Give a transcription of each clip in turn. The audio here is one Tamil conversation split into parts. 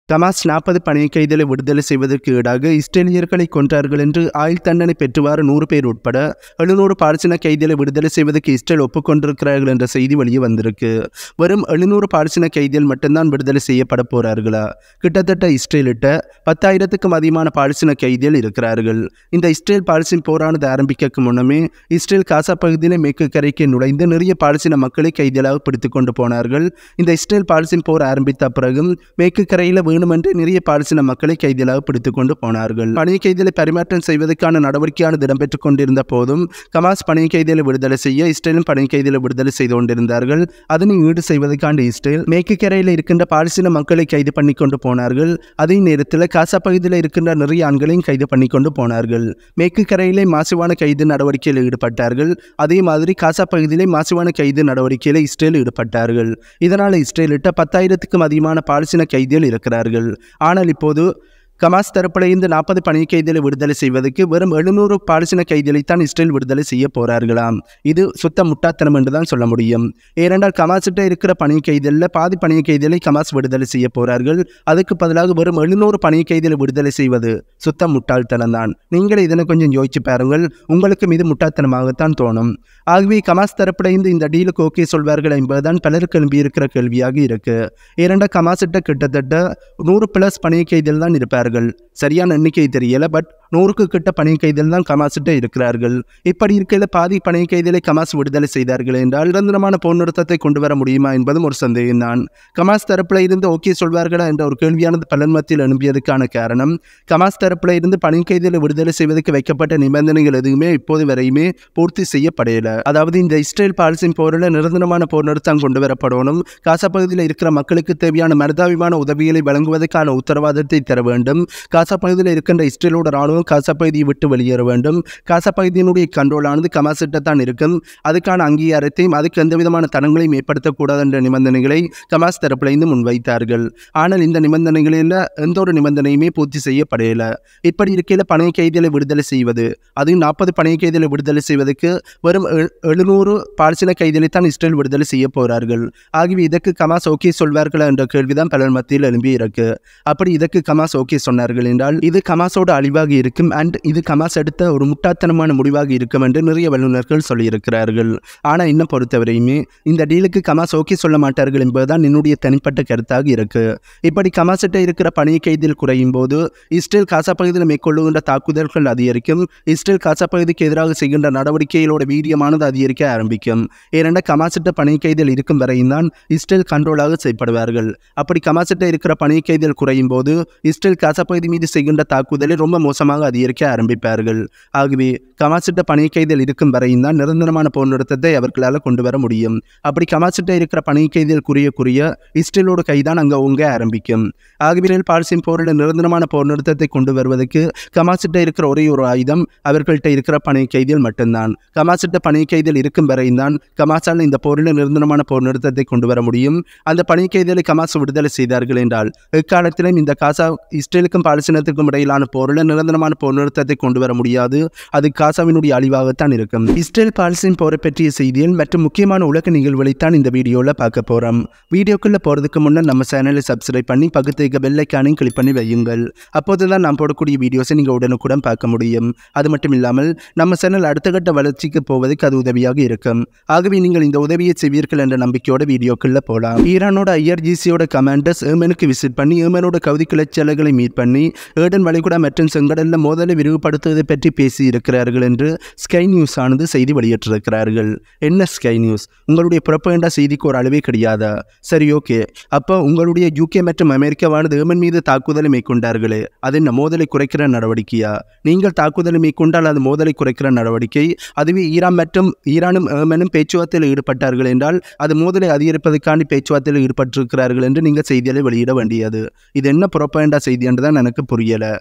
கமாஸ் நாற்பது பணிய கைதிகளை விடுதலை செய்வதற்கு ஈடாக இஸ்ரேலியர்களை கொன்றார்கள் என்று ஆயுள் தண்டனை பெற்றுவாறு நூறு பேர் உட்பட எழுநூறு பாலஸ்தீன கைதிகளை விடுதலை செய்வதற்கு இஸ்ரேல் ஒப்புக்கொண்டிருக்கிறார்கள் என்ற செய்தி வெளியே வந்திருக்கு வெறும் எழுநூறு பாலஸ்தீன கைதிகள் மட்டும்தான் விடுதலை செய்யப்பட போறார்களா கிட்டத்தட்ட இஸ்ரேலிட்ட பத்தாயிரத்துக்கும் அதிகமான பாலஸ்தீன கைதிகள் இருக்கிறார்கள் இந்த இஸ்ரேல் பாலஸ்தீன் போரானது ஆரம்பிக்க முன்னமே இஸ்ரேல் காசா பகுதியிலே மேற்கு கரைக்கு நுழைந்து நிறைய பாலஸ்தீன மக்களை கைதிகளாக பிடித்துக் கொண்டு போனார்கள் இந்த இஸ்ரேல் பாலஸ்தீன் போர் ஆரம்பித்த பிறகும் மேற்கு கரையில் வேணுமென்று நிறைய பாலஸ்தீன மக்களை கைதிகளாக பிடித்துக் கொண்டு போனார்கள் பணிய கைதிகளை பரிமாற்றம் செய்வதற்கான நடவடிக்கையானது இடம்பெற்றுக் கொண்டிருந்த போதும் கமாஸ் பணிய கைதிகளை விடுதலை செய்ய இஸ்ரேலும் பணிய கைதிகளை விடுதலை செய்து கொண்டிருந்தார்கள் அதனை ஈடு செய்வதற்கான இஸ்ரேல் மேற்கு கரையில் இருக்கின்ற பாலஸ்தீன மக்களை கைது பண்ணி கொண்டு போனார்கள் அதே நேரத்தில் காசா பகுதியில் இருக்கின்ற நிறைய ஆண்களையும் கைது பண்ணி கொண்டு போனார்கள் மேற்கு கரையிலே மாசுவான கைது நடவடிக்கையில் ஈடுபட்டார்கள் அதே மாதிரி காசா பகுதியிலே மாசுவான கைது நடவடிக்கையில் இஸ்ரேல் ஈடுபட்டார்கள் இதனால் இஸ்ரேலிட்ட பத்தாயிரத்துக்கும் அதிகமான பாலஸ்தீன கைதிகள் இருக்கிறார்கள் ஆனால் இப்போது கமாஸ் தரப்புல இந்த நாற்பது பணிய கைதிகளை விடுதலை செய்வதற்கு வெறும் எழுநூறு பாலஸ்தீன கைதிகளைத்தான் இஸ்ரேல் விடுதலை செய்ய போறார்களாம் இது சுத்த முட்டாத்தனம் என்று தான் சொல்ல முடியும் ஏனென்றால் கமாஸ்கிட்ட இருக்கிற பணிய கைதிகளில் பாதி பணிய கைதிகளை கமாஸ் விடுதலை செய்ய போறார்கள் அதுக்கு பதிலாக வெறும் எழுநூறு பணிய கைதிகளை விடுதலை செய்வது சுத்த முட்டாள்தனம் தான் நீங்கள் இதனை கொஞ்சம் யோசிச்சு பாருங்கள் உங்களுக்கும் இது முட்டாள்தனமாகத்தான் தோணும் ஆகவே கமாஸ் தரப்புடைந்து இந்த டீலுக்கு ஓகே சொல்வார்கள் என்பதுதான் பலருக்கு எழும்பியிருக்கிற கேள்வியாக இருக்கு ஏனென்றால் கமாசிட்ட கிட்டத்தட்ட நூறு பிளஸ் பணிய கைதிகள் தான் இருப்பார்கள் சரியான எண்ணிக்கை தெரியல பட் நூறுக்கு கிட்ட பணிய கைதிகள் தான் கமாசிட்ட இருக்கிறார்கள் இப்படி இருக்கையில் பாதி பணிய கைதிகளை கமாஸ் விடுதலை செய்தார்கள் என்றால் நிரந்தரமான போர் நிறுத்தத்தை கொண்டு வர முடியுமா என்பதும் ஒரு சந்தேகம் தான் கமாஸ் தரப்புல இருந்து ஓகே சொல்வார்களா என்ற ஒரு கேள்வியானது பலன் மத்தியில் எழும்பியதுக்கான காரணம் கமாஸ் தரப்புல இருந்து பணிய கைதிகளை விடுதலை செய்வதற்கு வைக்கப்பட்ட நிபந்தனைகள் எதுவுமே இப்போது வரையுமே பூர்த்தி செய்யப்படையல அதாவது இந்த இஸ்ரேல் பாலஸ்தீன் போரில் நிரந்தரமான போர் நிறுத்தம் கொண்டு வரப்படணும் காசா பகுதியில் இருக்கிற மக்களுக்கு தேவையான மனிதாபிமான உதவிகளை வழங்குவதற்கான உத்தரவாதத்தை தர வேண்டும் காசா பகுதியில் இருக்கின்ற இஸ்ரேலோட ராணுவம் காசா பகுதியை விட்டு வெளியேற வேண்டும் காசா பகுதியினுடைய கண்ட்ரோலானது கமாசிட்ட தான் இருக்கும் அதுக்கான அங்கீகாரத்தையும் அதுக்கு எந்த விதமான தடங்களையும் ஏற்படுத்தக்கூடாது என்ற நிபந்தனைகளை கமாஸ் தரப்பிலிருந்து முன்வைத்தார்கள் ஆனால் இந்த நிபந்தனைகளில் எந்த ஒரு நிபந்தனையுமே பூர்த்தி செய்யப்படையல இப்படி இருக்கையில் பணைய கைதிகளை விடுதலை செய்வது அதுவும் நாற்பது பணைய கைதிகளை விடுதலை செய்வதற்கு வெறும் எழு- எழுநூறு பாலஸ்தீன கைதிகளை தான் இஸ்ரேல் விடுதலை செய்ய போகிறார்கள் ஆகவே இதற்கு கமாஸ் ஓகே சொல்வார்களா என்ற கேள்விதான் பலர் மத்தியில் எழும்பி இருக்கு அப்படி இதற்கு கமாஸ் ஓகே சொன்னார்கள் என்றால் இது கமாஸோட அழிவாக இருக்கும் அண்ட் இது கமாஸ் எடுத்த ஒரு முட்டாத்தனமான முடிவாக இருக்கும் என்று நிறைய வல்லுநர்கள் சொல்லியிருக்கிறார்கள் ஆனால் இன்னும் பொறுத்தவரையுமே இந்த டீலுக்கு கமாஸ் ஓகே சொல்ல மாட்டார்கள் என்பதுதான் என்னுடைய தனிப்பட்ட கருத்தாக இருக்கு இப்படி கமாசிட்ட இருக்கிற பணிய கைதில் குறையும் போது இஸ்ரேல் காசா பகுதியில் மேற்கொள்ளுகின்ற தாக்குதல்கள் அதிகரிக்கும் இஸ்ரேல் காசா பகுதிக்கு எதிராக செய்கின்ற நடவடிக்கைகளோட வீரியமானது அதிகரிக்க ஆரம்பிக்கும் ஏனென்றால் கமாசிட்ட பணிய கைதில் இருக்கும் வரையும் தான் இஸ்ரேல் கண்ட்ரோலாக செய்யப்படுவார்கள் அப்படி கமாசிட்ட இருக்கிற பணிய கைதில் குறையும் போது இஸ்ரேல் காசா பகுதி மீது செய்கின்ற தாக்குதலை ரொம்ப மோசமாக அதிகரிக்க ஆரம்பிப்பார்கள் ஆகவே கமாசிட்ட பணிய கைதில் இருக்கும் வரையும் தான் நிரந்தரமான போர் நிறுத்தத்தை அவர்களால் கொண்டு வர முடியும் அப்படி கமாசிட்ட இருக்கிற பணிய கைதில் குறைய குறைய இஸ்ரேலோட கைதான் அங்கே ஓங்க ஆரம்பிக்கும் ஆகவே இஸ்ரேல் பாலஸ்தீன் போரில் நிரந்தரமான போர் நிறுத்தத்தை கொண்டு வருவதற்கு கமாசிட்ட இருக்கிற ஒரே ஒரு ஆயுதம் அவர்கள்ட்ட இருக்கிற பணிய கைதிகள் மட்டும்தான் கமாசிட்ட பணிய கைதில் இருக்கும் வரையும் தான் கமாசால் இந்த போரில் நிரந்தரமான போர் நிறுத்தத்தை கொண்டு வர முடியும் அந்த பணிய கைதிகளை கமாஸ் விடுதலை செய்தார்கள் என்றால் எக்காலத்திலும் இந்த காசா இஸ்ரேலுக்கும் பாலஸ்தீனத்துக்கும் இடையிலான போரில் நிரந்தரமான போர் நிறுத்தத்தை கொண்டு வர முடியாது அது காசாவினுடைய அழிவாகத்தான் இருக்கும் இஸ்ரேல் பாலஸ்தீன் போரை பற்றிய செய்திகள் மற்றும் முக்கியமான உலக நிகழ்வுகளைத்தான் இந்த வீடியோவில் பார்க்க போகிறோம் வீடியோக்குள்ளே போகிறதுக்கு முன்னே நம்ம சேனலை சப்ஸ்கிரைப் பண்ணி பக்கத்து இருக்க பெல்லைக்கானையும் கிளிக் பண்ணி வையுங்கள் அப்போது தான் நான் போடக்கூடிய வீடியோஸை நீங்கள் உடனுக்குடன் பார்க்க முடியும் அது மட்டும் இல்லாமல் நம்ம சேனல் அடுத்த கட்ட வளர்ச்சிக்கு போவதற்கு அது உதவியாக இருக்கும் ஆகவே நீங்கள் இந்த உதவியை செய்வீர்கள் என்ற நம்பிக்கையோட வீடியோக்குள்ள போகலாம் ஈரானோட ஐஆர்ஜிசியோட கமாண்டர்ஸ் ஏமனுக்கு விசிட் பண்ணி ஏமனோட கவுதி கிளச்சலைகளை மீட் பண்ணி ஏடன் வளைகுடா மற்றும் செங்கடலில் மோதலை விரிவுபடுத்துவதை பற்றி பேசி இருக்கிறார்கள் என்று ஸ்கை நியூஸ் ஆனது செய்தி வெளியிட்டிருக்கிறார்கள் என்ன ஸ்கை நியூஸ் உங்களுடைய புறப்பேண்டா செய்திக்கு ஒரு அளவே கிடையாதா சரி ஓகே அப்போ உங்களுடைய யூகே மற்றும் அமெரிக்காவானது ஏமன் மீது தாக்குதலை மேற்கொண்டார்களே அது என்ன மோதலை குறைக்கிற நடவடிக்கையா நீங்கள் தாக்குதலை மேற்கொண்டால் அது மோதலை குறைக்கிற நடவடிக்கை அதுவே ஈரான் மற்றும் ஈரானும் ஏமனும் பேச்சுவார்த்தையில் ஈடுபட்டார்கள் என்றால் அது மோதலை அதிகரிப்பதற்காண்டி பேச்சுவார்த்தையில் ஈடுபட்டிருக்கிறார்கள் என்று நீங்கள் செய்திகளை வெளியிட வேண்டியது இது என்ன புறப்பேண்டா செய்தி என்று தான் எனக்கு புரியலை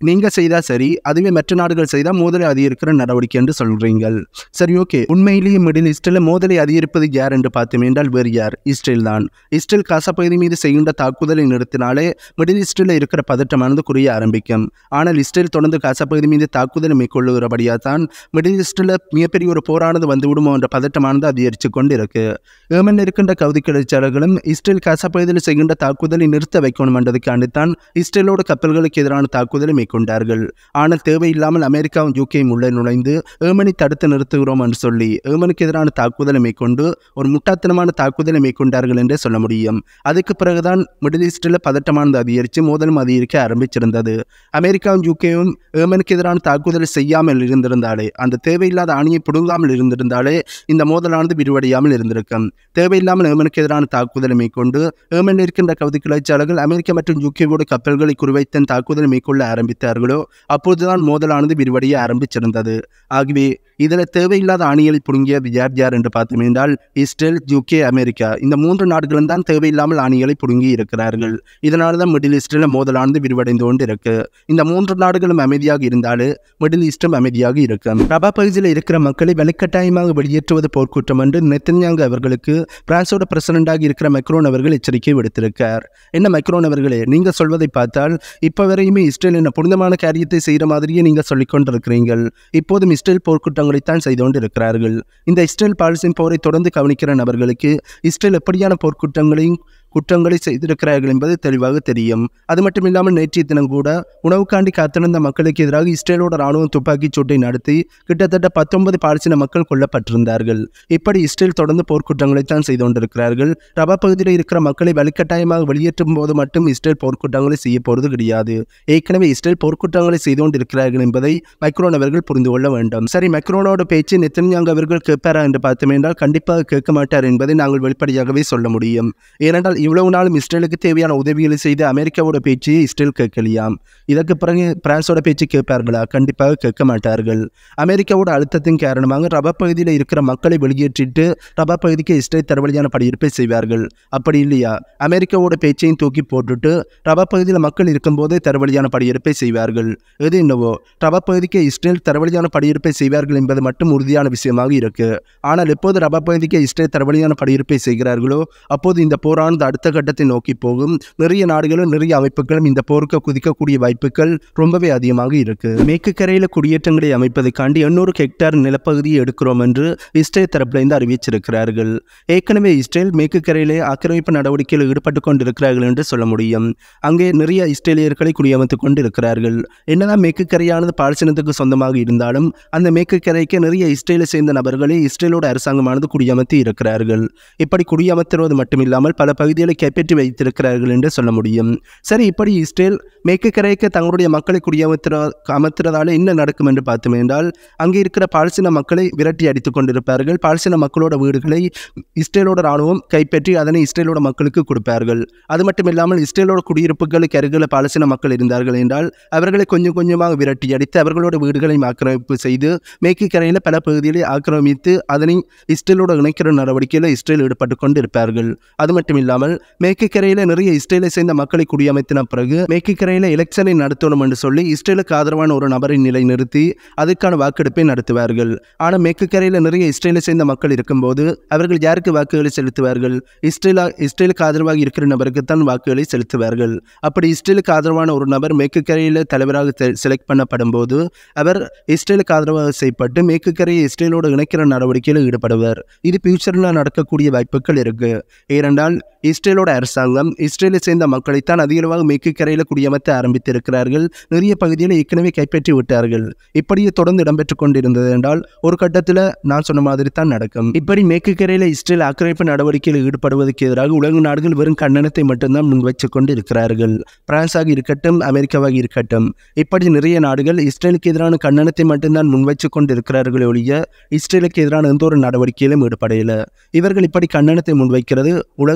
நீங்க செய்தா சரி அதுவே மற்ற நாடுகள் செய்தா மோதலை அதிகரிக்கிற நடவடிக்கை என்று சொல்றீங்கள் சரி ஓகே உண்மையிலேயே மிடில் ஈஸ்டில் மோதலை அதிகரிப்பது யார் என்று பார்த்தோம் என்றால் வேறு யார் இஸ்ரேல் தான் இஸ்ரேல் காசா பகுதி மீது செய்கின்ற தாக்குதலை நிறுத்தினாலே மிடில் ஈஸ்டில் இருக்கிற பதற்றமானது குறைய ஆரம்பிக்கும் ஆனால் இஸ்ரேல் தொடர்ந்து காசா பகுதி மீது தாக்குதலை மேற்கொள்ளுகிறபடியாக தான் மிடில் ஈஸ்டில் மிகப்பெரிய ஒரு போரானது வந்து விடுமோ என்ற பதற்றமானது அதிகரித்து கொண்டு இருக்கு ஏமன் இருக்கின்ற கவுதி கிளர்ச்சியாளர்களும் இஸ்ரேல் காசா பகுதியில் செய்கின்ற தாக்குதலை நிறுத்த வைக்கணும் என்றதுக்காண்டி தான் இஸ்ரேலோட கப்பல்களுக்கு எதிரான தாக்குதலை மேற்கொண்டார்கள் ஆனால் தேவையில்லாமல் அமெரிக்காவும் யூகேயும் உள்ள நுழைந்து ஏமனை தடுத்து நிறுத்துகிறோம் என்று சொல்லி ஏமனுக்கு எதிரான தாக்குதலை மேற்கொண்டு ஒரு முட்டாத்தனமான தாக்குதலை மேற்கொண்டார்கள் என்றே சொல்ல முடியும் அதுக்கு பிறகுதான் மிடில் ஈஸ்டில் பதட்டமானது அதிகரித்து மோதலும் அதிகரிக்க ஆரம்பிச்சிருந்தது அமெரிக்காவும் யூகேவும் ஏமனுக்கு எதிரான தாக்குதலை செய்யாமல் இருந்திருந்தாலே அந்த தேவையில்லாத அணியை பிடுங்காமல் இருந்திருந்தாலே இந்த மோதலானது விரிவடையாமல் இருந்திருக்கும் தேவையில்லாமல் ஏமனுக்கு எதிரான தாக்குதலை மேற்கொண்டு ஏமன் இருக்கின்ற கவுதி கிளர்ச்சியாளர்கள் அமெரிக்கா மற்றும் யூகேவோட கப்பல்களை குறிவைத்தன் தாக்குதலை மேற்கொள்ள ஆரம்பித்தார்களோ அப்போதுதான் மோதலானது விரிவடைய ஆரம்பிச்சிருந்தது ஆகவே இதில் தேவையில்லாத அணிகளை புடுங்கியது யார் யார் என்று பார்த்தோம் என்றால் இஸ்ரேல் யூகே அமெரிக்கா இந்த மூன்று நாடுகளும் தான் தேவையில்லாமல் அணிகளை புடுங்கி இருக்கிறார்கள் இதனால தான் மிடில் ஈஸ்டில் மோதலானது விரிவடைந்து கொண்டு இருக்கு இந்த மூன்று நாடுகளும் அமைதியாக இருந்தாலே மிடில் ஈஸ்டும் அமைதியாக இருக்கும் ரபா பகுதியில் இருக்கிற மக்களை வலுக்கட்டாயமாக வெளியேற்றுவது போர்க்குற்றம் என்று நெத்தன்யாங்கு அவர்களுக்கு பிரான்சோட பிரசிடண்டாக இருக்கிற மெக்ரோன் அவர்கள் எச்சரிக்கை விடுத்திருக்கார் என்ன மெக்ரோன் அவர்களே நீங்க சொல்வதை பார்த்தால் இப்ப வரையுமே இஸ்ரேல் என்ன புனிதமான காரியத்தை செய்கிற மாதிரியே நீங்க சொல்லிக் கொண்டிருக்கிறீர்கள் இப்போதும் இஸ்ரேல் போர்க்குற்றங்களைத்தான் செய்து கொண்டு இருக்கிறார்கள் இந்த இஸ்ரேல் பாலஸ்தீன் போரை தொடர்ந்து கவனிக்கிற நபர்களுக்கு இஸ்ரேல் எப்படியான போர்க்குற்றங்களையும் குற்றங்களை செய்திருக்கிறார்கள் என்பது தெளிவாக தெரியும் அது மட்டும் இல்லாமல் நேற்றைய தினம் கூட உணவுக்காண்டி காத்திருந்த மக்களுக்கு எதிராக இஸ்ரேலோட ராணுவம் துப்பாக்கிச் சூட்டை நடத்தி கிட்டத்தட்ட பத்தொன்பது பாலஸ்தீன மக்கள் கொல்லப்பட்டிருந்தார்கள் இப்படி இஸ்ரேல் தொடர்ந்து போர்க்குற்றங்களைத்தான் செய்து கொண்டிருக்கிறார்கள் ரபா பகுதியில் இருக்கிற மக்களை வலுக்கட்டாயமாக வெளியேற்றும் போது மட்டும் இஸ்ரேல் போர்க்குற்றங்களை செய்ய போறது கிடையாது ஏற்கனவே இஸ்ரேல் போர்க்குற்றங்களை செய்து கொண்டிருக்கிறார்கள் என்பதை மைக்ரோன் அவர்கள் புரிந்து கொள்ள வேண்டும் சரி மைக்ரோனோட பேச்சு நெத்தன்யாங் அவர்கள் கேட்பாரா என்று பார்த்தோம் என்றால் கண்டிப்பாக கேட்க மாட்டார் என்பதை நாங்கள் வெளிப்படையாகவே சொல்ல முடியும் ஏனென்றால் இவ்வளவு நாளும் இஸ்ரேலுக்கு தேவையான உதவிகளை செய்து அமெரிக்காவோட பேச்சையே இஸ்ரேல் கேட்கலையாம் இதற்கு பிறகு பிரான்ஸோட பேச்சு கேட்பார்களா கண்டிப்பாக கேட்க மாட்டார்கள் அமெரிக்காவோட அழுத்தத்தின் காரணமாக ரபா பகுதியில் இருக்கிற மக்களை வெளியேற்றிட்டு ரபா பகுதிக்கு இஸ்ரேல் தரவழியான படையெடுப்பை செய்வார்கள் அப்படி இல்லையா அமெரிக்காவோட பேச்சையும் தூக்கி போட்டுட்டு ரபா பகுதியில் மக்கள் இருக்கும்போதே தரவழியான படையெடுப்பை செய்வார்கள் எது என்னவோ ரபா பகுதிக்கு இஸ்ரேல் தரவழியான படையெடுப்பை செய்வார்கள் என்பது மட்டும் உறுதியான விஷயமாக இருக்கு ஆனால் எப்போது ரபா பகுதிக்கு இஸ்ரேல் தரவழியான படையெடுப்பை செய்கிறார்களோ அப்போது இந்த போரானது அடுத்த கட்டத்தை நோக்கி போகும் நிறைய நாடுகளும் நிறைய அமைப்புகளும் இந்த போருக்கு குதிக்கக்கூடிய வாய்ப்புகள் ரொம்பவே அதிகமாக இருக்கு மேற்கு கரையில் குடியேற்றங்களை அமைப்பதற்காண்டி எண்ணூறு ஹெக்டேர் நிலப்பகுதியை எடுக்கிறோம் என்று இஸ்ரேல் தரப்பிலிருந்து அறிவிச்சிருக்கிறார்கள் ஏற்கனவே இஸ்ரேல் மேற்கு கரையிலே ஆக்கிரமிப்பு நடவடிக்கையில் ஈடுபட்டு கொண்டிருக்கிறார்கள் என்று சொல்ல முடியும் அங்கே நிறைய இஸ்ரேலியர்களை குடியமர்த்து கொண்டு இருக்கிறார்கள் என்னதான் மேற்கு கரையானது பாலஸ்தீனத்துக்கு சொந்தமாக இருந்தாலும் அந்த மேற்கு கரைக்கு நிறைய இஸ்ரேலை சேர்ந்த நபர்களை இஸ்ரேலோட அரசாங்கமானது குடியமர்த்தி இருக்கிறார்கள் இப்படி குடியமர்த்துவது மட்டுமில்லாமல் பல பகுதிகளை கைப்பற்றி வைத்திருக்கிறார்கள் என்று சொல்ல முடியும் சரி இப்படி இஸ்ரேல் மேற்கு கரைக்கு தங்களுடைய மக்களை குடியமர்த்துற அமர்த்துறதால என்ன நடக்கும் என்று பார்த்தோம் என்றால் அங்கே இருக்கிற பாலஸ்தீன மக்களை விரட்டி அடித்துக் கொண்டிருப்பார்கள் பாலஸ்தீன மக்களோட வீடுகளை இஸ்ரேலோட ராணுவம் கைப்பற்றி அதனை இஸ்ரேலோட மக்களுக்கு கொடுப்பார்கள் அது மட்டும் இல்லாமல் இஸ்ரேலோட குடியிருப்புகளுக்கு அருகில் பாலஸ்தீன மக்கள் இருந்தார்கள் என்றால் அவர்களை கொஞ்சம் கொஞ்சமாக விரட்டி அடித்து அவர்களோட வீடுகளை ஆக்கிரமிப்பு செய்து மேற்கு கரையில் பல பகுதிகளை ஆக்கிரமித்து அதனை இஸ்ரேலோட இணைக்கிற நடவடிக்கையில் இஸ்ரேல் ஈடுபட்டு கொண்டு இருப்பார்கள் அது மட்டும் இல்லாமல் மேற்கு கரையில் நிறைய இஸ்ரேலை சேர்ந்த மக்களை குடியமைத்தின பிறகு மேற்கு கரையில் எலெக்ஷனை நடத்தணும் என்று சொல்லி இஸ்ரேலுக்கு ஆதரவான ஒரு நபரை நிலைநிறுத்தி அதுக்கான வாக்கெடுப்பை நடத்துவார்கள் ஆனால் மேற்கு கரையில் நிறைய இஸ்ரேலை சேர்ந்த மக்கள் இருக்கும்போது அவர்கள் யாருக்கு வாக்குகளை செலுத்துவார்கள் இஸ்ரேலா இஸ்ரேலுக்கு ஆதரவாக இருக்கிற நபருக்குத்தான் வாக்குகளை செலுத்துவார்கள் அப்படி இஸ்ரேலுக்கு ஆதரவான ஒரு நபர் மேற்கு கரையில் தலைவராக செலக்ட் பண்ணப்படும் போது அவர் இஸ்ரேலுக்கு ஆதரவாக செய்யப்பட்டு மேற்கு கரையை இஸ்ரேலோடு இணைக்கிற நடவடிக்கையில் ஈடுபடுவார் இது ஃபியூச்சரில் நடக்கக்கூடிய வாய்ப்புகள் இருக்கு ஏனென்றால் இஸ்ரேலோட அரசாங்கம் இஸ்ரேலை சேர்ந்த மக்களைத்தான் அதிகளவாக மேற்கு கரையில் குடியமர்த்த ஆரம்பித்திருக்கிறார்கள் நிறைய பகுதியில் ஏற்கனவே கைப்பற்றி விட்டார்கள் இப்படியே தொடர்ந்து இடம்பெற்றுக் கொண்டிருந்தது என்றால் ஒரு கட்டத்தில் நான் சொன்ன மாதிரி தான் நடக்கும் இப்படி மேற்கு கரையில் இஸ்ரேல் ஆக்கிரமிப்பு நடவடிக்கையில் ஈடுபடுவதற்கு எதிராக உலக நாடுகள் வெறும் கண்டனத்தை மட்டும்தான் முன் வச்சு கொண்டு இருக்கிறார்கள் பிரான்ஸாக இருக்கட்டும் அமெரிக்காவாக இருக்கட்டும் இப்படி நிறைய நாடுகள் இஸ்ரேலுக்கு எதிரான கண்டனத்தை மட்டும்தான் முன் வச்சு கொண்டு இருக்கிறார்களே ஒழிய இஸ்ரேலுக்கு எதிரான எந்த ஒரு நடவடிக்கையிலும் ஈடுபடையில இவர்கள் இப்படி கண்டனத்தை முன்வைக்கிறது உலகத்தை ஏமாற்றி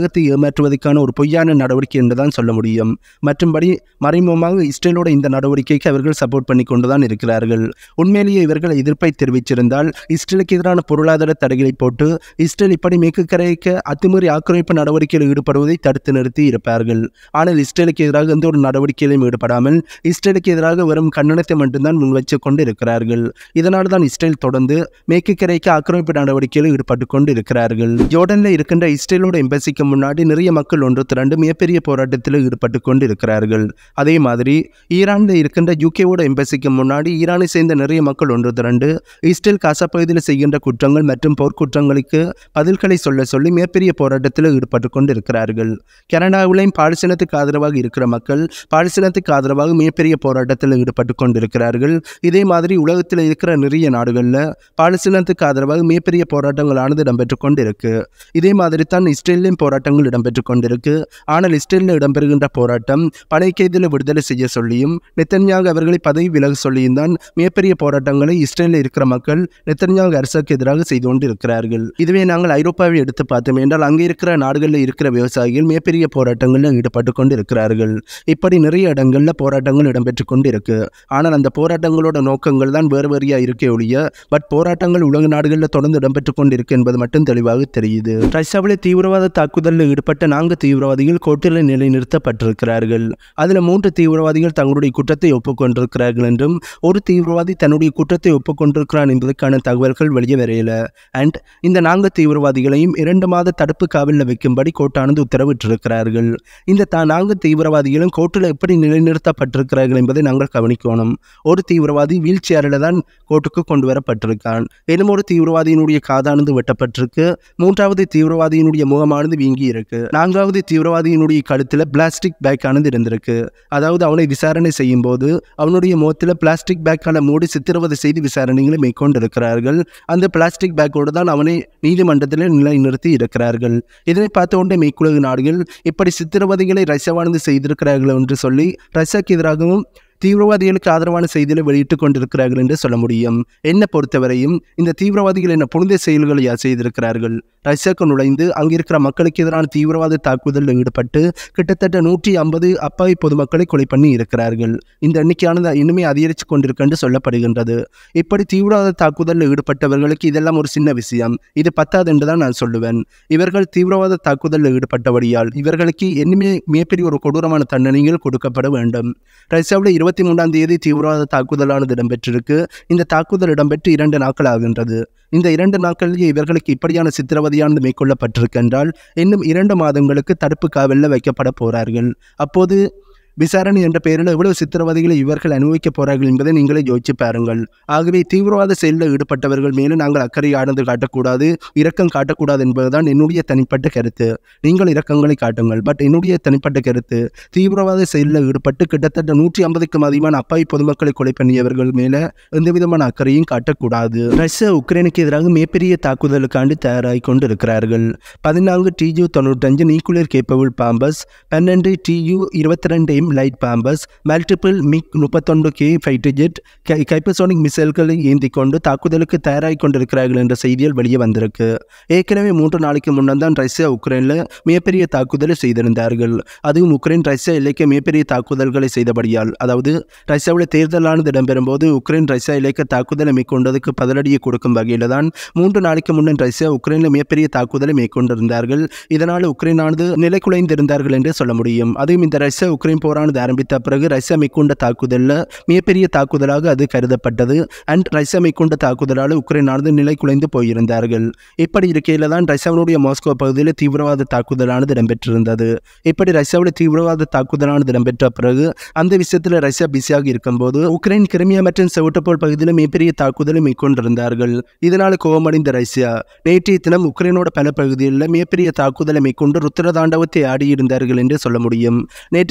ஏமாற்றுவதற்கான ஒரு பொய்யான நடவடிக்கை என்றுதான் சொல்ல முடியும் மற்றும்படி மறைமுகமாக இஸ்ரேலோட இந்த நடவடிக்கைக்கு அவர்கள் சப்போர்ட் பண்ணி கொண்டுதான் இருக்கிறார்கள் உண்மையிலேயே இவர்கள் எதிர்ப்பை தெரிவிச்சிருந்தால் இஸ்ரேலுக்கு எதிரான பொருளாதார தடைகளை போட்டு இஸ்ரேல் இப்படி மேற்கு கரைக்க அத்துமீறி ஆக்கிரமிப்பு நடவடிக்கையில் ஈடுபடுவதை தடுத்து நிறுத்தி இருப்பார்கள் ஆனால் இஸ்ரேலுக்கு எதிராக எந்த ஒரு நடவடிக்கையிலும் ஈடுபடாமல் இஸ்ரேலுக்கு எதிராக வெறும் கண்டனத்தை மட்டும்தான் முன்வச்சு கொண்டு இருக்கிறார்கள் இதனால் தான் இஸ்ரேல் தொடர்ந்து மேற்கு கரைக்கு ஆக்கிரமிப்பு நடவடிக்கையில் ஈடுபட்டு கொண்டு இருக்கிறார்கள் ஜோர்டனில் இருக்கின்ற இஸ்ரேலோட எம்பசிக்கு முன்னாடி நிறைய மக்கள் ஒன்று திரண்டு மிகப்பெரிய போராட்டத்தில் ஈடுபட்டு கொண்டு இருக்கிறார்கள் அதே மாதிரி ஈரானில் இருக்கின்ற யூகேவோட எம்பசிக்கு முன்னாடி ஈரானை சேர்ந்த நிறைய மக்கள் ஒன்று திரண்டு இஸ்ரேல் காசா பகுதியில் செய்கின்ற குற்றங்கள் மற்றும் போர்க்குற்றங்களுக்கு பதில்களை சொல்ல சொல்லி மிகப்பெரிய போராட்டத்தில் ஈடுபட்டு கொண்டு இருக்கிறார்கள் கனடாவிலையும் பாலஸ்தீனத்துக்கு ஆதரவாக இருக்கிற மக்கள் பாலஸ்தீனத்துக்கு ஆதரவாக மிகப்பெரிய போராட்டத்தில் ஈடுபட்டு கொண்டிருக்கிறார்கள் இதே மாதிரி உலகத்தில் இருக்கிற நிறைய நாடுகளில் பாலஸ்தீனத்துக்கு ஆதரவாக மிகப்பெரிய போராட்டங்களானது இடம்பெற்று கொண்டிருக்கு இதே மாதிரி தான் இஸ்ரேலிலும் போராட்டங்கள் இடம்பெற்று கொண்டிருக்கு ஆனால் இஸ்ரேலில் இடம்பெறுகின்ற போராட்டம் பனை கைதில் விடுதலை செய்ய சொல்லியும் நெத்தன்யாகு அவர்களை பதவி விலக சொல்லியும் தான் மிகப்பெரிய போராட்டங்களை இஸ்ரேலில் இருக்கிற மக்கள் நெத்தன்யாகு அரசுக்கு எதிராக செய்து கொண்டு இருக்கிறார்கள் இதுவே நாங்கள் ஐரோப்பாவை எடுத்து பார்த்தோம் என்றால் அங்கே இருக்கிற நாடுகளில் இருக்கிற விவசாயிகள் மிகப்பெரிய போராட்டங்களில் ஈடுபட்டு கொண்டு இருக்கிறார்கள் இப்படி நிறைய இடங்களில் போராட்டங்கள் இடம்பெற்று கொண்டு இருக்கு ஆனால் அந்த போராட்டங்களோட நோக்கங்கள் தான் வேறு வேறையாக இருக்கே ஒழிய பட் போராட்டங்கள் உலக நாடுகளில் தொடர்ந்து இடம்பெற்று கொண்டு இருக்கு என்பது மட்டும் தெளிவாக தெரியுது ரஷ்யாவில் தீவிரவாத தாக்குதலில் ஈடுபட்ட நான்கு தீவிரவாதிகள் கோர்ட்டில் நிலைநிறுத்தப்பட்டிருக்கிறார்கள் அதில் மூன்று தீவிரவாதிகள் தங்களுடைய குற்றத்தை ஒப்புக்கொண்டிருக்கிறார்கள் என்றும் ஒரு தீவிரவாதி தன்னுடைய குற்றத்தை ஒப்புக்கொண்டிருக்கிறான் என்பதற்கான தகவல்கள் வெளியே வரையல அண்ட் இந்த நான்கு தீவிரவாதிகளையும் இரண்டு மாத தடுப்பு காவலில் வைக்கும்படி கோர்ட்டானது உத்தரவிட்டிருக்கிறார்கள் இந்த தா நான்கு தீவிரவாதிகளும் கோர்ட்டில் எப்படி நிலைநிறுத்தப்பட்டிருக்கிறார்கள் என்பதை நாங்கள் கவனிக்கணும் ஒரு தீவிரவாதி வீல் சேரில் தான் கோர்ட்டுக்கு கொண்டு வரப்பட்டிருக்கான் இன்னும் ஒரு தீவிரவாதியினுடைய காதானது வெட்டப்பட்டிருக்கு மூன்றாவது தீவிரவாதியினுடைய முகமானது வீங்கி இருக்கு நான்காவது தீவிரவாதியினுடைய கழுத்தில் பிளாஸ்டிக் பேக் ஆனது இருந்திருக்கு அதாவது அவனை விசாரணை செய்யும் போது அவனுடைய முகத்தில் பிளாஸ்டிக் பேக்கான மூடி சித்திரவதை செய்து விசாரணைகளை மேற்கொண்டிருக்கிறார்கள் அந்த பிளாஸ்டிக் பேக்கோடு தான் அவனை நீதிமன்றத்தில் நிலைநிறுத்தி இருக்கிறார்கள் இதனை பார்த்த உடனே மேற்குலக நாடுகள் இப்படி சித்திரவதைகளை ரஷ்யாவானது செய்திருக்கிறார்கள் என்று சொல்லி ரஷ்யாக்கு எதிராகவும் தீவிரவாதிகளுக்கு ஆதரவான செய்திகளை வெளியிட்டுக் கொண்டிருக்கிறார்கள் என்று சொல்ல முடியும் என்னை பொறுத்தவரையும் இந்த தீவிரவாதிகள் என்ன புனித செயல்களை யார் செய்திருக்கிறார்கள் ரஷ்யாவுக்கு நுழைந்து அங்கிருக்கிற மக்களுக்கு எதிரான தீவிரவாத தாக்குதலில் ஈடுபட்டு கிட்டத்தட்ட நூற்றி ஐம்பது அப்பாவி பொதுமக்களை கொலை பண்ணி இருக்கிறார்கள் இந்த எண்ணிக்கையானது இன்னுமே அதிகரித்து கொண்டிருக்கு என்று சொல்லப்படுகின்றது இப்படி தீவிரவாத தாக்குதலில் ஈடுபட்டவர்களுக்கு இதெல்லாம் ஒரு சின்ன விஷயம் இது பத்தாது என்று தான் நான் சொல்லுவேன் இவர்கள் தீவிரவாத தாக்குதலில் ஈடுபட்டபடியால் இவர்களுக்கு இன்னுமே மிகப்பெரிய ஒரு கொடூரமான தண்டனைகள் கொடுக்கப்பட வேண்டும் ரஷ்யாவில் இருபத்தி மூன்றாம் தேதி தீவிரவாத தாக்குதலானது இடம்பெற்றிருக்கு இந்த தாக்குதல் இடம்பெற்று இரண்டு நாட்கள் ஆகின்றது இந்த இரண்டு நாட்களில் இவர்களுக்கு இப்படியான சித்திரவதையானது மேற்கொள்ளப்பட்டிருக்கின்றால் இன்னும் இரண்டு மாதங்களுக்கு தடுப்பு காவலில் வைக்கப்பட போறார்கள் அப்போது விசாரணை என்ற பெயரில் எவ்வளவு சித்திரவதைகளை இவர்கள் அனுபவிக்கப் போறார்கள் என்பதை நீங்களே யோசிச்சு பாருங்கள் ஆகவே தீவிரவாத செயலில் ஈடுபட்டவர்கள் மேலும் நாங்கள் அக்கறை ஆனது காட்டக்கூடாது இரக்கம் காட்டக்கூடாது என்பதுதான் என்னுடைய தனிப்பட்ட கருத்து நீங்கள் இரக்கங்களை காட்டுங்கள் பட் என்னுடைய தனிப்பட்ட கருத்து தீவிரவாத செயலில் ஈடுபட்டு கிட்டத்தட்ட நூற்றி ஐம்பதுக்கும் அதிகமான அப்பாவி பொதுமக்களை கொலை பண்ணியவர்கள் மேலே எந்த விதமான அக்கறையும் காட்டக்கூடாது ரஷ்யா உக்ரைனுக்கு எதிராக மிகப்பெரிய தாக்குதலுக்காண்டு தயாராகி கொண்டு இருக்கிறார்கள் பதினான்கு டியூ தொண்ணூற்றஞ்சு நியூக்ளியர் கேப்பபிள் பாம்பஸ் பன்னெண்டு டியூ இருபத்தி ரெண்டு M light bombs multiple MiG முப்பத்தொன்று கே ஃபைட்டர் ஜெட் கைப்பசோனிக் மிசைல்களை ஏந்தி கொண்டு தாக்குதலுக்கு தயாராகி கொண்டிருக்கிறார்கள் என்ற செய்திகள் வெளியே வந்திருக்கு ஏற்கனவே மூன்று நாளைக்கு முன்னர் தான் ரஷ்யா உக்ரைனில் மிகப்பெரிய தாக்குதலை செய்திருந்தார்கள் அதுவும் உக்ரைன் ரஷ்யா எல்லைக்கு மிகப்பெரிய தாக்குதல்களை செய்தபடியால் அதாவது ரஷ்யாவில் தேர்தலானது இடம்பெறும் போது உக்ரைன் ரஷ்யா எல்லைக்கு தாக்குதலை மேற்கொண்டதுக்கு பதிலடியை கொடுக்கும் வகையில் தான் மூன்று நாளைக்கு முன்னர் ரஷ்யா உக்ரைனில் மிகப்பெரிய தாக்குதலை மேற்கொண்டிருந்தார்கள் இதனால் உக்ரைனானது நிலைக்குலைந்திருந்தார்கள் என்று சொல்ல முடியும் அதுவும் இந்த ரஷ்யா உக்ரைன் போரானது ஆரம்பித்த பிறகு ரஷ்யா மேற்கொண்ட தாக்குதலில் மிகப்பெரிய தாக்குதலாக அது கருதப்பட்டது அண்ட் ரஷ்யா மேற்கொண்ட தாக்குதலால் உக்ரைனானது நிலை குலைந்து போயிருந்தார்கள் இப்படி இருக்கையில் தான் ரஷ்யாவினுடைய மாஸ்கோ பகுதியில் தீவிரவாத தாக்குதலானது இடம்பெற்றிருந்தது இப்படி ரஷ்யாவில் தீவிரவாத தாக்குதலானது இடம்பெற்ற பிறகு அந்த விஷயத்தில் ரஷ்யா பிஸியாக இருக்கும்போது உக்ரைன் கிரிமியா மற்றும் செவட்டப்போல் பகுதியில் மிகப்பெரிய தாக்குதலை மேற்கொண்டிருந்தார்கள் இதனால் கோபமடைந்த ரஷ்யா நேற்றைய தினம் உக்ரைனோட பல பகுதிகளில் மிகப்பெரிய தாக்குதலை மேற்கொண்டு ருத்திர தாண்டவத்தை ஆடியிருந்தார்கள் என்று சொல்ல முடியும் நேற்றைய தினம் ரஷ்யா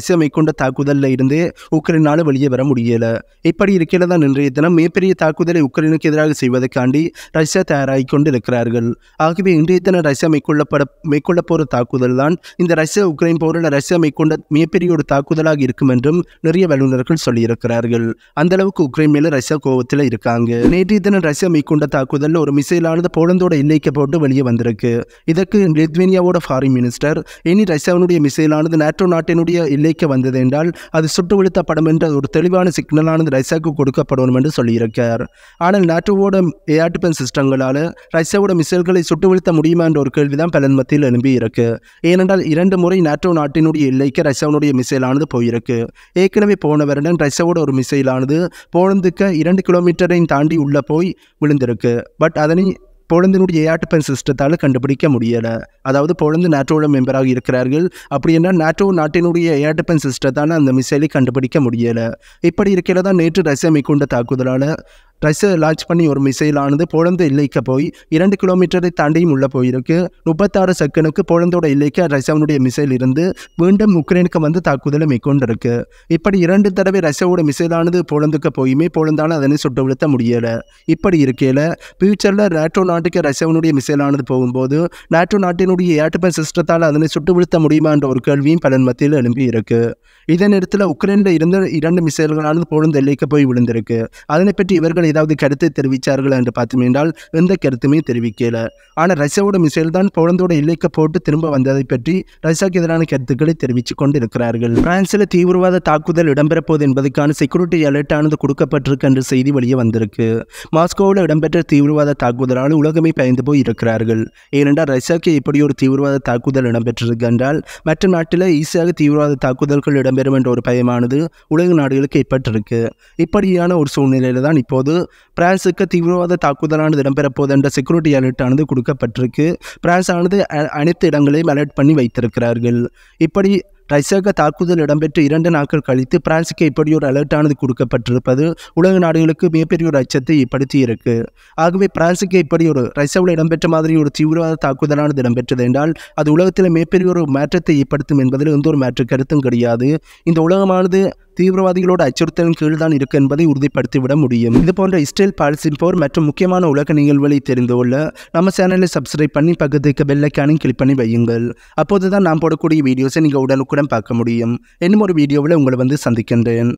ரஷ்யா மேற்கொண்ட தாக்குதலில் இருந்தே உக்ரைனால் வெளியே வர முடியல இப்படி இருக்கையில தான் இன்றைய தினம் மிகப்பெரிய தாக்குதலை உக்ரைனுக்கு எதிராக செய்வதற்காண்டி ரஷ்யா தயாராகி கொண்டு இருக்கிறார்கள் ஆகவே இன்றைய தினம் ரஷ்யா மேற்கொள்ளப்பட மேற்கொள்ள போகிற தாக்குதல் தான் இந்த ரஷ்யா உக்ரைன் போரில் ரஷ்யா மேற்கொண்ட மிகப்பெரிய ஒரு தாக்குதலாக இருக்கும் என்றும் நிறைய வல்லுநர்கள் சொல்லியிருக்கிறார்கள் அந்த அளவுக்கு உக்ரைன் மேல ரஷ்யா கோபத்தில் இருக்காங்க நேற்றைய தினம் ரஷ்யா மேற்கொண்ட தாக்குதலில் ஒரு மிசைலானது போலந்தோட எல்லைக்கு போட்டு வெளியே வந்திருக்கு இதற்கு லித்வேனியாவோட ஃபாரின் மினிஸ்டர் இனி ரஷ்யாவினுடைய மிசைலானது நேட்டோ நாட்டினுடைய எல்லைக்கு வந்தது என்றால் அது சுட்டு வீழ்த்தப்படும் என்ற ஒரு தெளிவான சிக்னலானது ரஷ்யாவுக்கு கொடுக்கப்படும் என்று சொல்லியிருக்கார் ஆனால் நாட்டோவோட ஏர் டிஃபென்ஸ் சிஸ்டங்களால் ரஷ்யாவோட மிசைல்களை சுட்டு வீழ்த்த முடியுமா என்ற ஒரு கேள்விதான் பலன் மத்தியில் எழும்பி இருக்கு ஏனென்றால் இரண்டு முறை நாட்டோ நாட்டினுடைய எல்லைக்கு ரஷ்யாவுடைய மிசைலானது போயிருக்கு ஏற்கனவே போன வருடம் ரஷ்யாவோட ஒரு மிசைலானது போலந்துக்கு இரண்டு கிலோமீட்டரையும் தாண்டி உள்ள போய் விழுந்திருக்கு பட் அதனை போலந்தினுடைய ஏர் டிஃபென்ஸ் சிஸ்டத்தால் கண்டுபிடிக்க முடியலை அதாவது போலந்து நாட்டோட மெம்பராக இருக்கிறார்கள் அப்படி என்றால் நாட்டோ நாட்டினுடைய ஏர் டிஃபென்ஸ் சிஸ்டத்தால் அந்த மிசைலை கண்டுபிடிக்க முடியலை இப்படி இருக்கையில தான் நேற்று ரஷ்யா மேற்கொண்ட தாக்குதலால் ரஷ்யா லான்ச் பண்ணி ஒரு மிசைலானது போலந்து எல்லைக்கு போய் இரண்டு கிலோமீட்டரை தாண்டியும் உள்ள போயிருக்கு முப்பத்தாறு செகண்டுக்கு போலந்தோட எல்லைக்கு ரஷ்யாவினுடைய மிசைல் இருந்து மீண்டும் உக்ரைனுக்கு வந்து தாக்குதலை மேற்கொண்டிருக்கு இப்படி இரண்டு தடவை ரஷ்யாவோட மிசைலானது போலந்துக்கு போயுமே போலந்தால் அதனை சுட்டு வீழ்த்த முடியலை இப்படி இருக்கையில் ஃபியூச்சரில் நாட்டோ நாட்டுக்கு ரஷ்யாவினுடைய மிசைலானது போகும்போது நாட்டோ நாட்டினுடைய ஏர் டிஃபென்ஸ் சிஸ்டத்தால் அதனை சுட்டு வீழ்த்த முடியுமா என்ற ஒரு கேள்வியும் பலன் மத்தியில் எழும்பி இருக்கு இதே நேரத்தில் உக்ரைனில் இருந்த இரண்டு மிசைல்களானது போலந்து எல்லைக்கு போய் விழுந்திருக்கு அதனை பற்றி இவர்கள் ஏதாவது கருத்து தெரிவித்தார்கள் என்று பார்த்தோம் என்றால் எந்த கருத்துமே தெரிவிக்கல ஆனால் ரஷ்யாவோட மிசைல் தான் போலந்தோட எல்லைக்கு போட்டு திரும்ப வந்ததை பற்றி ரஷ்யாவுக்கு எதிரான கருத்துக்களை தெரிவித்துக் கொண்டு இருக்கிறார்கள் பிரான்சில் தீவிரவாத தாக்குதல் இடம்பெறப் போகுது என்பதற்கான செக்யூரிட்டி அலர்ட்டானது கொடுக்கப்பட்டிருக்கு என்ற செய்தி வெளியே வந்திருக்கு மாஸ்கோவில் இடம்பெற்ற தீவிரவாத தாக்குதலால் உலகமே பயந்து போய் இருக்கிறார்கள் ஏனென்றால் ரஷ்யாவுக்கு இப்படி ஒரு தீவிரவாத தாக்குதல் இடம்பெற்றிருக்கு என்றால் மற்ற நாட்டில் ஈஸியாக தீவிரவாத தாக்குதல்கள் இடம்பெறும் என்ற ஒரு பயமானது உலக நாடுகளுக்கு ஏற்பட்டிருக்கு இப்படியான ஒரு சூழ்நிலையில் தான் இப்போது பிரான்சுக்கு தீவிரவாத தாக்குதலானது இடம்பெறப் போது என்ற செக்யூரிட்டி அலர்ட்டானது கொடுக்கப்பட்டிருக்கு பிரான்ஸ் ஆனது அ- அனைத்து இடங்களையும் அலர்ட் பண்ணி வைத்திருக்கிறார்கள் இப்படி ரஷ்யாவுக்கு தாக்குதல் இடம்பெற்று இரண்டு நாட்கள் கழித்து பிரான்சுக்கு இப்படி ஒரு அலர்ட்டானது கொடுக்கப்பட்டிருப்பது உலக நாடுகளுக்கு மிகப்பெரிய ஒரு அச்சத்தை ஏற்படுத்தி இருக்கு ஆகவே பிரான்சுக்கு இப்படி ஒரு ரஷ்யாவில் இடம்பெற்ற மாதிரி ஒரு தீவிரவாத தாக்குதலானது இடம்பெற்றது என்றால் அது உலகத்தில் மிகப்பெரிய ஒரு மாற்றத்தை ஏற்படுத்தும் என்பதில் எந்த ஒரு மாற்று கருத்தும் கிடையாது இந்த உலகமானது தீவிரவாதிகளோட அச்சுறுத்தலின் கீழ் தான் இருக்கு என்பதை உறுதிப்படுத்திவிட முடியும் இது போன்ற இஸ்ரேல் பாலஸ்தீன் போர் மற்றும் முக்கியமான உலக நிகழ்வுகளை தெரிந்து கொள்ள நம்ம சேனலை சப்ஸ்கிரைப் பண்ணி பக்கத்துக்கு பெல்லைக்கானையும் கிளிக் பண்ணி வையுங்கள் அப்போது தான் நான் போடக்கூடிய வீடியோஸை நீங்கள் உடனுக்குடன் பார்க்க முடியும் இன்னும் ஒரு வீடியோவில் உங்களை வந்து சந்திக்கின்றேன்